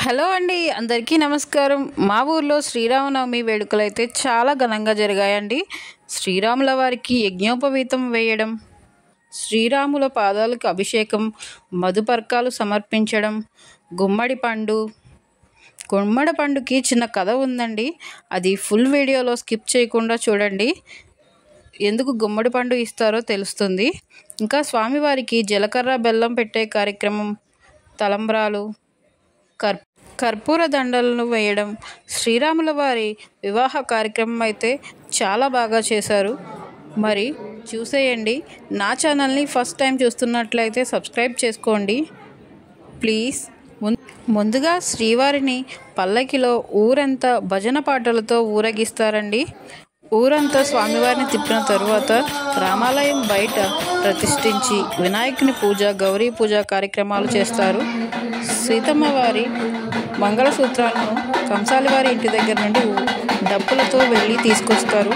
Hello అండి అందరికీ నమస్కారం మా ఊర్లో శ్రీరామనవమి వేడుకలు అయితే చాలా ఘనంగా జరిగాయండి శ్రీరాముల వారికి యజ్ఞోపవీతం వేయడం శ్రీరాముల పాదాలకు అభిషేకం మధుపర్కాలు సమర్పించడం గుమ్మడి పండు గుమ్మడి పండుకి చిన్న కథ ఉందండి అది ఫుల్ వీడియోలో స్కిప్ చేయకుండా చూడండి ఎందుకు గుమ్మడి పండు ఇస్తారో తెలుస్తుంది ఇంకా స్వామివారికి జీలకర్ర బెల్లం పెట్టే కార్యక్రమం తలంబ్రాలు కర్ కర్పూర దండలను వేయడం శ్రీరాముల వారి వివాహ కార్యక్రమం అయితే చాలా బాగా చేశారు మరి చూసేయండి నా ఛానల్ని ఫస్ట్ టైం చూస్తున్నట్లయితే సబ్స్క్రైబ్ చేసుకోండి ప్లీజ్ ముం- ముందుగా శ్రీవారిని పల్లకిలో ఊరంతా భజన పాటలతో ఊరేగిస్తారండి ఊరంతా స్వామివారిని తిప్పిన తరువాత రామాలయం బయట ప్రతిష్ఠించి వినాయకుని పూజ గౌరీ పూజ కార్యక్రమాలు చేస్తారు సీతమ్మ వారి మంగళసూత్రాలను కంసాలి వారి ఇంటి దగ్గర నుండి డప్పులతో వెళ్ళి తీసుకొస్తారు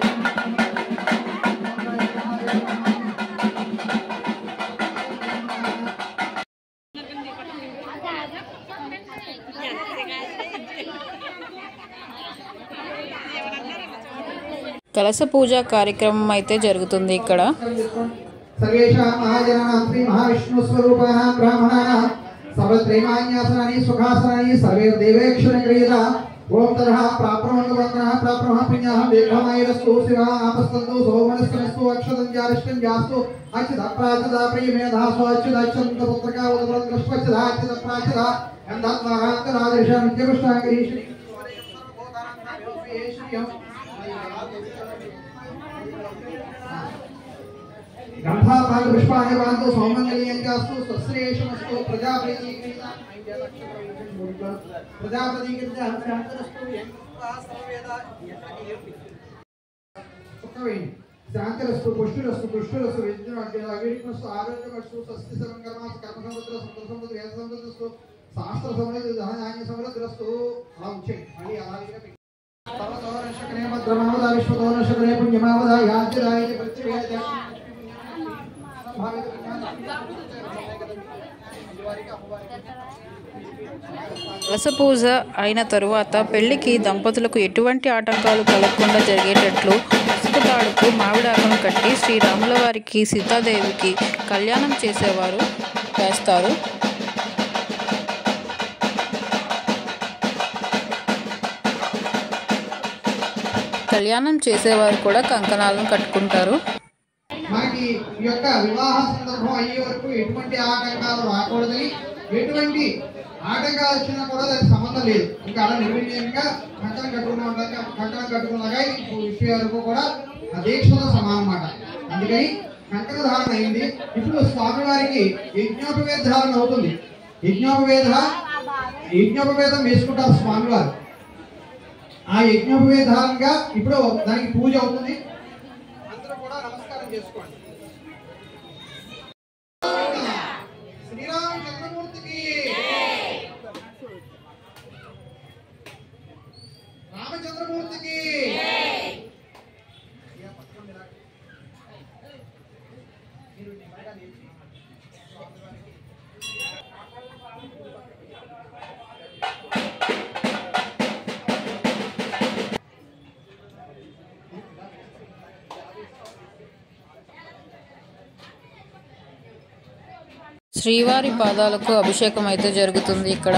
కలస పూజ కార్యక్రమం అయితే జరుగుతుంది ఇక్కడ सर्वेषां महाजनानां श्री महाविष्णुस्वरूपाणां ब्राह्मणानां सर्वत्रैमान्यासनानि सुखासनानि सर्वैर्देवेक्षणगृहीता ओम ततः प्राप्नोन्वन्दनः प्राप्नोः पुण्यः दीर्घमायुरस्तु शिवा आपस्तन्तु सौमनस्कनस्तु अक्षतं जारिष्टं जास्तु अच्युत प्राचदा प्रियमेधा स्वाच्युताच्युत पुत्रका उदपरं दृष्पच्युता अच्युत प्राचदा गन्धात्मारान्तरादिशं नित्यकृष्णागिरीश्वरी గంధాపాద పుష్పాన్ని వాంతో సౌమంగళ్యంగాస్తు స్వశ్రేషమస్తు ప్రజాపతి ప్రజాపతి శాంతిరస్తు పుష్టురస్తు పుష్టురస్తు విద్యురస్తు ఆరోగ్యమస్తు స్వస్తి సమంగమాస కర్మ సముద్ర సంతర సముద్ర వేద సముద్రస్తు శాస్త్ర సమృద్ధి ధనధాన్య సమృద్ధిరస్తు అలా ఉంచేయి మళ్ళీ అలాగే పర్వతోరషకనే భద్రమావద విశ్వతోరషకనే పుణ్యమావద యాజ్యదాయ ప్రత్యేక కలస పూజ అయిన తరువాత పెళ్లికి దంపతులకు ఎటువంటి ఆటంకాలు కలగకుండా జరిగేటట్లు పసుపు తాడుకు మామిడాకును కట్టి శ్రీరాముల వారికి సీతాదేవికి కళ్యాణం చేసేవారు వేస్తారు కళ్యాణం చేసేవారు కూడా కంకణాలను కట్టుకుంటారు మనకి ఈ యొక్క వివాహ సందర్భం అయ్యే వరకు ఎటువంటి ఆటంకాలు రాకూడదని ఎటువంటి ఆటంకాలు వచ్చినా కూడా దానికి సంబంధం లేదు ఇంకా అలా నిర్విణ్యంగా కంకణం కట్టుకున్న వాళ్ళకి కంకణం కట్టుకున్నాగా ఈ విషయం వరకు కూడా ఆ దీక్షతో సమానం అన్నమాట అందుకని కంకణ ధారణ అయింది ఇప్పుడు స్వామివారికి యజ్ఞోపవేద ధారణ అవుతుంది యజ్ఞోపవేద యజ్ఞోపవేదం వేసుకుంటారు స్వామివారు ఆ యజ్ఞోపవేద ధారణగా ఇప్పుడు దానికి పూజ అవుతుంది అందరూ కూడా నమస్కారం చేసుకోండి శ్రీరామచంద్రమూర్తికి రామచంద్రమూర్తికి శ్రీవారి పాదాలకు అభిషేకం అయితే జరుగుతుంది ఇక్కడ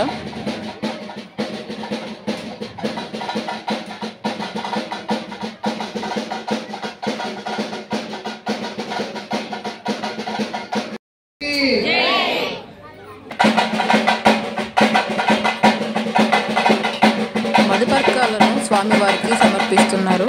మధుపర్కాలను స్వామివారికి సమర్పిస్తున్నారు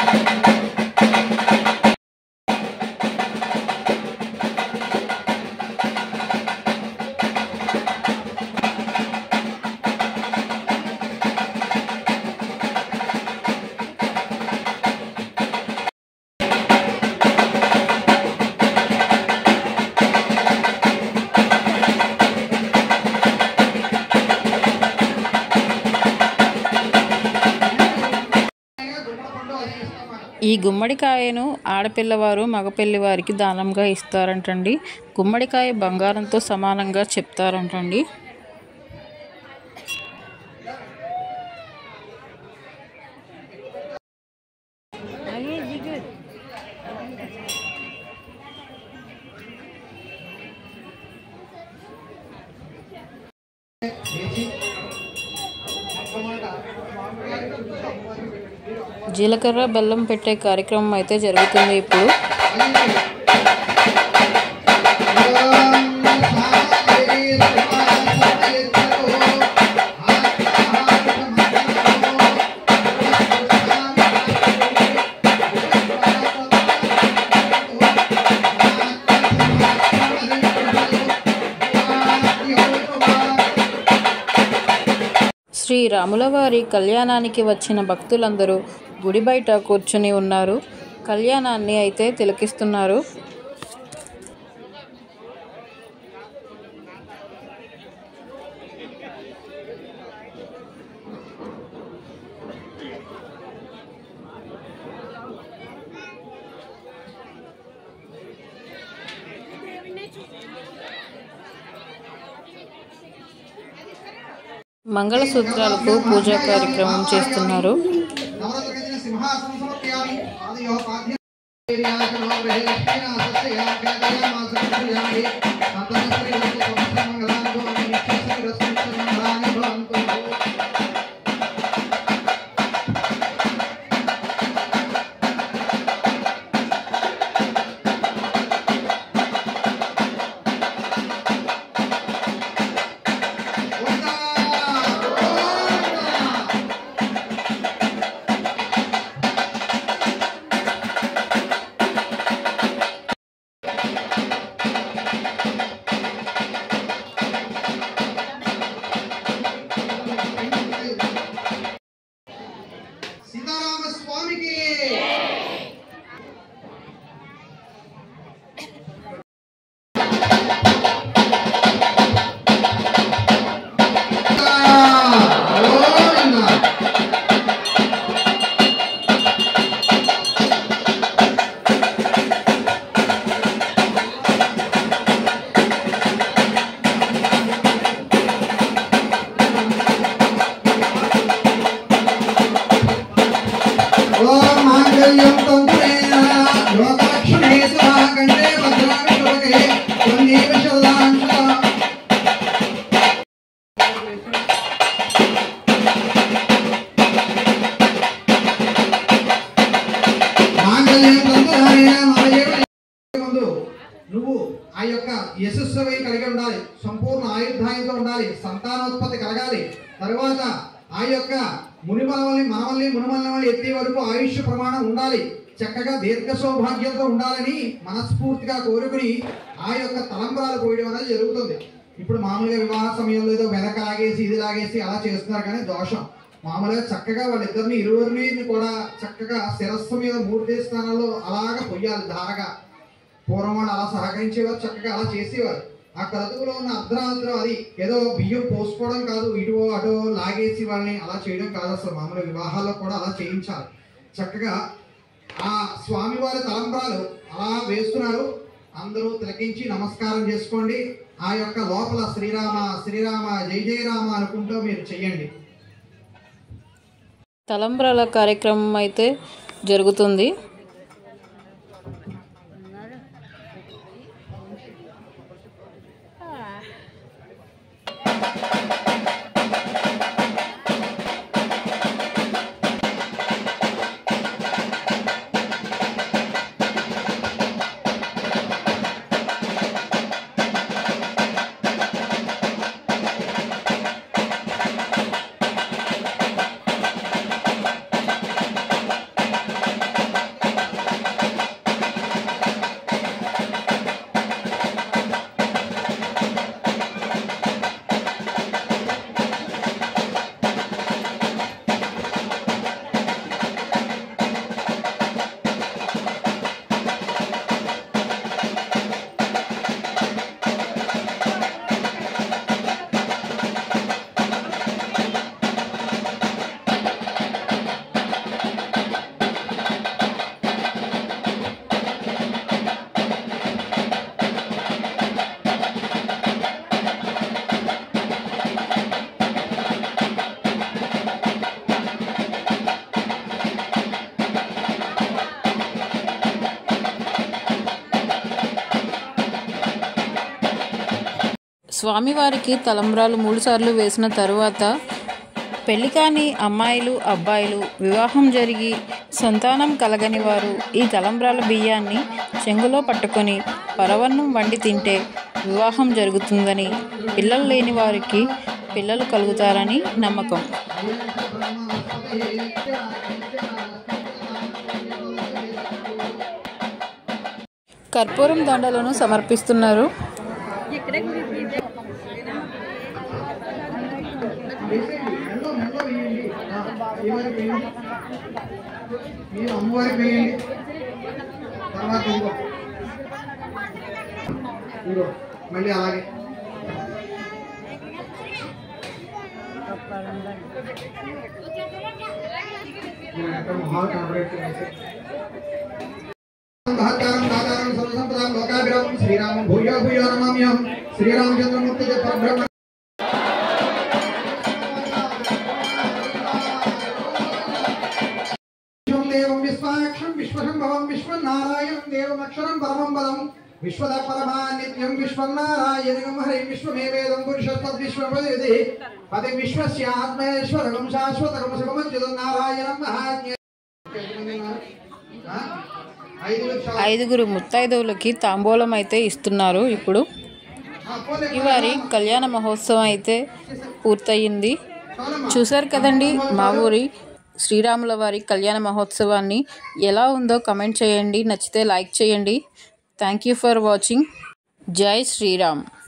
ఈ గుమ్మడికాయను ఆడపిల్లవారు మగపిల్లి వారికి దానంగా ఇస్తారంటండి గుమ్మడికాయ బంగారంతో సమానంగా చెప్తారంటండి జీలకర్ర బెల్లం పెట్టే కార్యక్రమం అయితే జరుగుతుంది ఇప్పుడు శ్రీ రాముల వారి కళ్యాణానికి వచ్చిన భక్తులందరూ గుడి బయట కూర్చుని ఉన్నారు కళ్యాణాన్ని అయితే తిలకిస్తున్నారు మంగళసూత్రాలకు పూజా కార్యక్రమం చేస్తున్నారు నవరత్న సింహాసనం సమర్పయామి ఆదయో పాద్య ఏరియాకనో గ్రహే లక్ష్మీనాథస్య యాగేదయామాసకృయామి సంతనస్త్రీ రస్తు సమస్తమంగళాని భవంతు నిత్యశ్రీ రస్తు నిత్యమంగళాని భవంతు గోవిందా! గోవిందా! సీతారామ స్వామికి గోవిందా! ఓం మాంగళ్యం తంతురేణ లోకలక్ష్మణే సురాగండే భద్రామి శుభగే త్వమేవ శరదాంశ మాంగళ్యం తంతురేణ మమయేవ ముందు నువ్వు ఆ యొక్క యశస్సువై కలిగి ఉండాలి సంపూర్ణ ఆయుర్దాయంతో ఉండాలి సంతానోత్పత్తి కలగాలి తరువాత ఆ యొక్క మునిమలవల్ని మనవల్ని మునిమల్ని ఎత్తే వరకు ఆయుష్ ప్రమాణం ఉండాలి చక్కగా దీర్ఘ సౌభాగ్యంతో ఉండాలని మనస్ఫూర్తిగా కోరుకుని ఆ యొక్క తలంబరాలు పోయడం అనేది జరుగుతుంది ఇప్పుడు మామూలుగా వివాహ సమయంలో ఏదో వెనక లాగేసి ఇది లాగేసి అలా చేస్తున్నారు కానీ దోషం మామూలుగా చక్కగా వాళ్ళిద్దరిని ఇరువురిని కూడా చక్కగా శిరస్సు మీద మూర్తి స్థానంలో అలాగ పొయ్యాలి ధారగా పూర్వం వాళ్ళు అలా సహకరించేవారు చక్కగా అలా చేసేవారు ఆ క్రతువులో ఉన్న అర్ధరాత్రం అది ఏదో బియ్యం పోసుకోవడం కాదు ఇటు అటు లాగేసి వాళ్ళని అలా చేయడం కాదు అసలు మామూలు వివాహాల్లో కూడా అలా చేయించాలి చక్కగా ఆ స్వామివారి తలంబ్రాలు అలా వేస్తున్నారు అందరూ తిలకించి నమస్కారం చేసుకోండి ఆ యొక్క లోపల శ్రీరామ శ్రీరామ జై జయ రామ అనుకుంటూ మీరు చెయ్యండి తలంబ్రాల కార్యక్రమం అయితే జరుగుతుంది స్వామివారికి తలంబ్రాలు మూడుసార్లు వేసిన తరువాత పెళ్లి కాని అమ్మాయిలు అబ్బాయిలు వివాహం జరిగి సంతానం కలగని వారు ఈ తలంబ్రాల బియ్యాన్ని చెంగులో పట్టుకొని పరవన్నం వండి తింటే వివాహం జరుగుతుందని పిల్లలు లేని వారికి పిల్లలు కలుగుతారని నమ్మకం కర్పూరం దండలను సమర్పిస్తున్నారు మెల్లో మెల్లో వేయండి ఆ, ఈ వరకు వేయండి మీరు అమ్మవారికి వేయండి తర్వాత ఇంకో ఇంకో మళ్ళీ అలాగే నేను ఎక్కడ మొహాలు కనబడట్లేదు. మహత్కారం దాతారం సర్వసంపదాం లోకాభిరామం శ్రీరామం భూయో భూయో నమామ్యహం శ్రీరామచంద్రమూర్తి పరబ్రహ్మ విశ్వం దేవం విశ్వాక్షం విశ్వసంభవం విశ్వనారాయణం దేవమక్షరం పరమం పదం విశ్వద పరమా నిత్యం విశ్వనారాయణం హరి విశ్వమేవేదం పురుషస్తద్విశ్వపది పది విశ్వస్య ఆత్మేశ్వరకం శాశ్వతకం శుభమంచితం నారాయణం మహాజ్ఞ ఆ? ఐదుగురు చాలు. ఐదుగురు ముత్తైదువులకి తాంబూలం అయితే ఇస్తున్నారు ఇప్పుడు ఆ, పోలే, ఈ వారి కళ్యాణ మహోత్సవం అయితే పూర్తయింది చాలమ్మా. చూశారు కదండి మా ఊరి శ్రీరాముల వారి కళ్యాణ మహోత్సవాన్ని ఎలా ఉందో కమెంట్ చేయండి నచ్చితే లైక్ చేయండి థ్యాంక్ యూ ఫర్ వాచింగ్ జై శ్రీరామ్